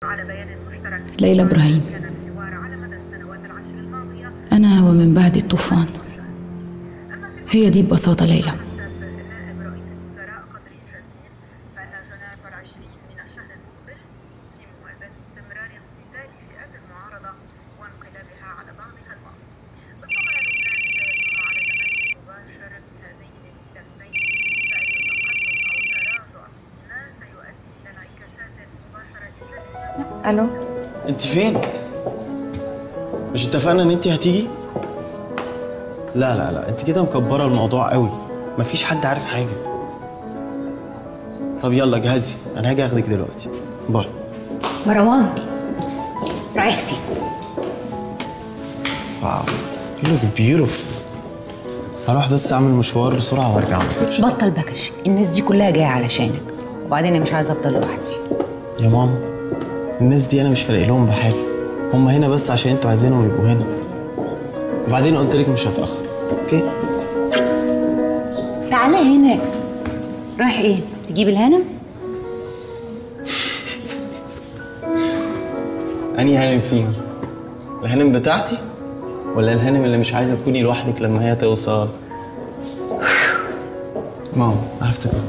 على بيان مشترك ليلى إبراهيم. كان الحوار على مدى السنوات العشر الماضية أنا ومن بعد الطوفان أما في هي دي ببساطة ليلى حسب نائب رئيس الوزراء قدري جميل فإن جناة العشرين من الشهر المقبل في موازاة استمرار اقتتال فئات المعارضة وانقلابها على بعضها البعض بالطبع لبنان سيكون على تماس مباشر بهذين الملفين فأي تقدم أو تراجع فيهما سيؤدي إلى انعكاسات مباشرة إيجابية الو انت فين؟ مش اتفقنا ان انت هتيجي؟ لا لا لا انت كده مكبره الموضوع قوي مفيش حد عارف حاجه طب يلا جهزي انا هاجي اخدك دلوقتي باي مروان رايح فين واو يو لوك بيوتيفول هروح بس اعمل مشوار بسرعه وارجع ما تقولش بطل بكش الناس دي كلها جايه علشانك وبعدين انا مش عايزه افضل لوحدي يا ماما الناس دي انا مش فارق لهم بحاجه هم هنا بس عشان انتوا عايزينهم يبقوا هنا وبعدين قلت لك مش هتاخر اوكي تعالى هنا رايح ايه تجيب الهانم انهي هانم فيهم الهانم بتاعتي ولا الهانم اللي مش عايزه تكوني لوحدك لما هي توصل ماما عرفت كده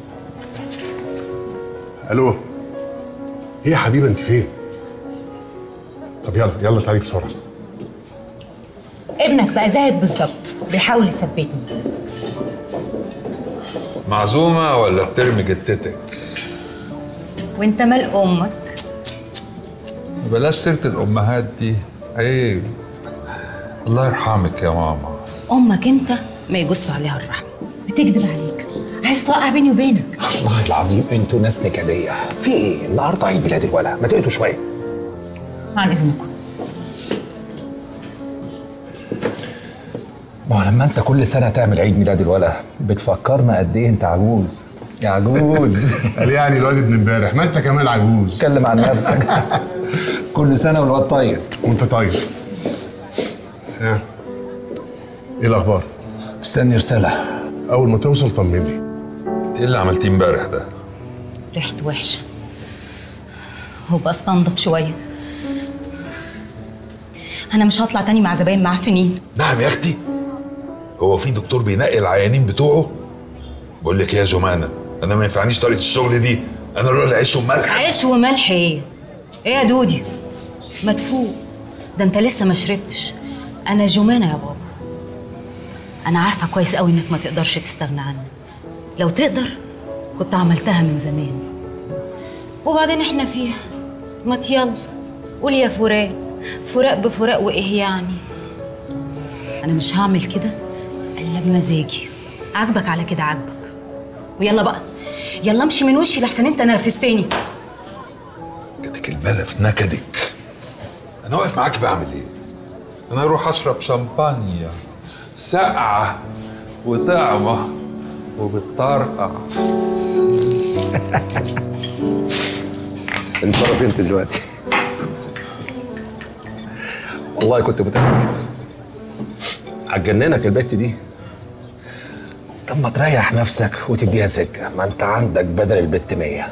الو ايه يا حبيبه انت فين طب يلا يلا تعالي بسرعه ابنك بقى زيك بالظبط بيحاول يثبتني معزومة ولا بترمي جتتك؟ وانت مال امك بلاش سيرة الأمهات دي عيب الله يرحمك يا ماما امك انت ما يجص عليها الرحمه بتكذب عليك عايز توقع بيني وبينك والله العظيم انتوا ناس نكديه في ايه النهارده عيد ميلاد الولد ما تقعدوا شويه عن اذنكم ما هو لما انت كل سنه تعمل عيد ميلاد الولد بتفكرنا قد ايه انت عجوز يا عجوز قال يعني الواد ابن امبارح ما انت كمان عجوز اتكلم عن نفسك كل سنه والواد طيب وانت طيب ها ايه الاخبار مستني رساله اول ما توصل طمني ايه اللي عملتيه امبارح ده؟ ريحته وحشه هو بقى استنضف شويه انا مش هطلع تاني مع زباين معفنين نعم يا اختي هو في دكتور بينقي العيانين بتوعه؟ بقول لك إيه يا جمانة انا ما ينفعنيش طريقة الشغل دي انا راجل عيش وملح عيش وملح ايه ايه يا دودي مدفوق ده انت لسه ما شربتش انا جمانه يا بابا انا عارفه كويس قوي انك ما تقدرش تستغنى عني لو تقدر كنت عملتها من زمان وبعدين احنا فيها ما يلا قول يا فراق فراق بفراق وايه يعني انا مش هعمل كده الا بمزاجي عاجبك على كده عاجبك ويلا بقى يلا امشي من وشي لحسن انت نرفزتني جاتك البلا في نكدك انا واقف معاك بعمل ايه؟ انا اروح اشرب شمبانيا ساقعة وطعمة وبتطرقع انصرف انت دلوقتي والله كنت متاكد هتجننك البت دي طب ما تريح نفسك وتديها سكه ما انت عندك بدل البت مية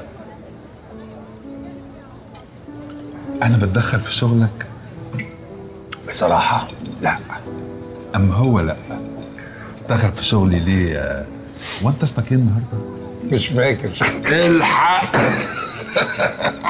انا بتدخل في شغلك بصراحه لا اما هو لا دخل في شغلي ليه يا- وانت اسمك ايه النهارده؟ مش فاكر الحق